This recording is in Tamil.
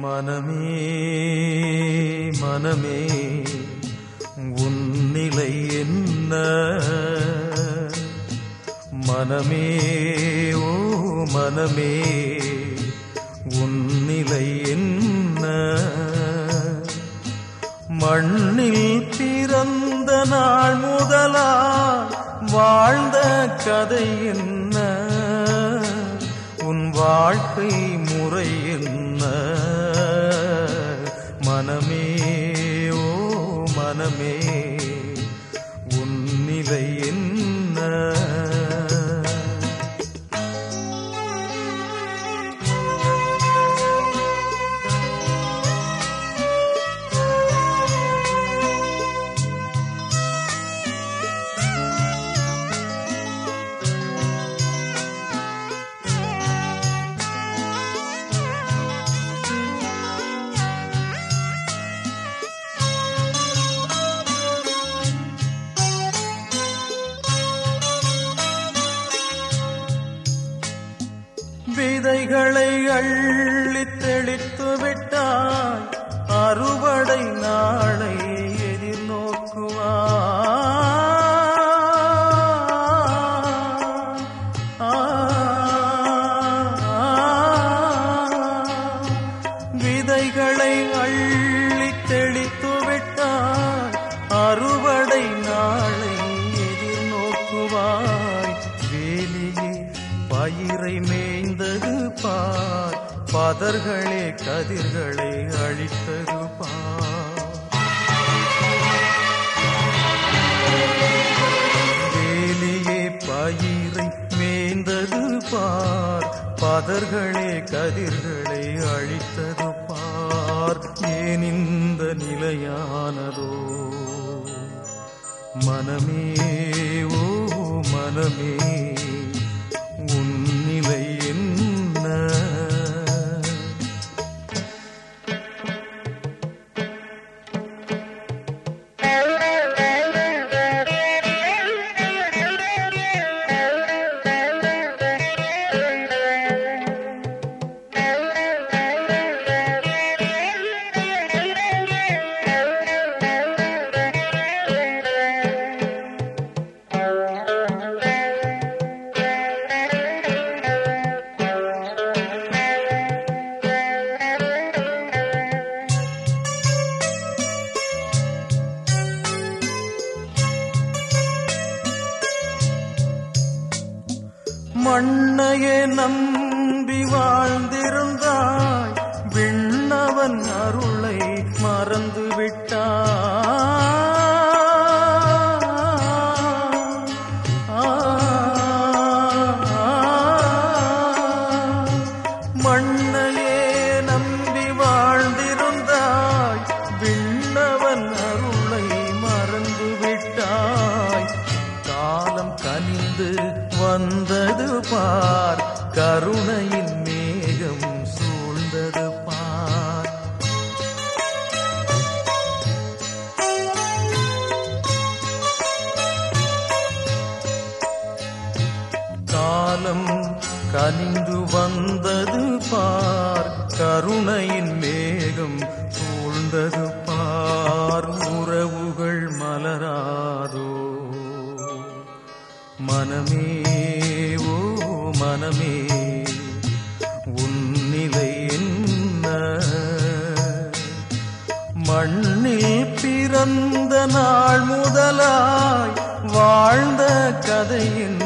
மனமே மனமே உன் நிலை என்ன மனமே ஓ மனமே உன் நிலை என்ன மண்ணில் பிறந்த நாள் முதலா வாழ்ந்த கதை என்ன உன் வாழ்க்கை முறை என்ன மனமே ஓ மனமே உன் நிலை என்ன விதைகளை அள்ளித் தெளித்து விட்டாய் அறுவடை நாளை எதிர்நோக்குவாய் விதைகளை அள்ளித் தெளித்து விட்டாய் அறுவடை நாளை எதிர்நோக்குவாய் வேலியே பயிரை மேய்ந்தது பார் பதர்களே கதிர்களை அழித்தது பார் வேலியே பயிரை மேய்ந்தது பார் பதர்களே கதிர்களை அழித்தது பார் ஏன் இந்த நிலையானதோ மனமே ஓ மனமே உன் நிலை என்ன மண்ணையே நம்பி வாழ்ந்திருந்தாய் விண்ணவன் அருளை மறந்து விட்டாய் மண்ணையே நம்பி வாழ்ந்திருந்தாய் விண்ணவன் அருளை மறந்து விட்டாய் காலம் கனிந்து வந்தது பார் கருணையின் மேகம் சூழ்ந்தது பார் காலம் கனிந்து வந்தது பார் கருணையின் மேகம் சூழ்ந்தது பார் உறவுகள் மலராதோ மனமே ஓ மனமே உன் நிலை என்ன மண்ணில் பிறந்த நாள் முதலாய் வாழ்ந்த கதை என்ன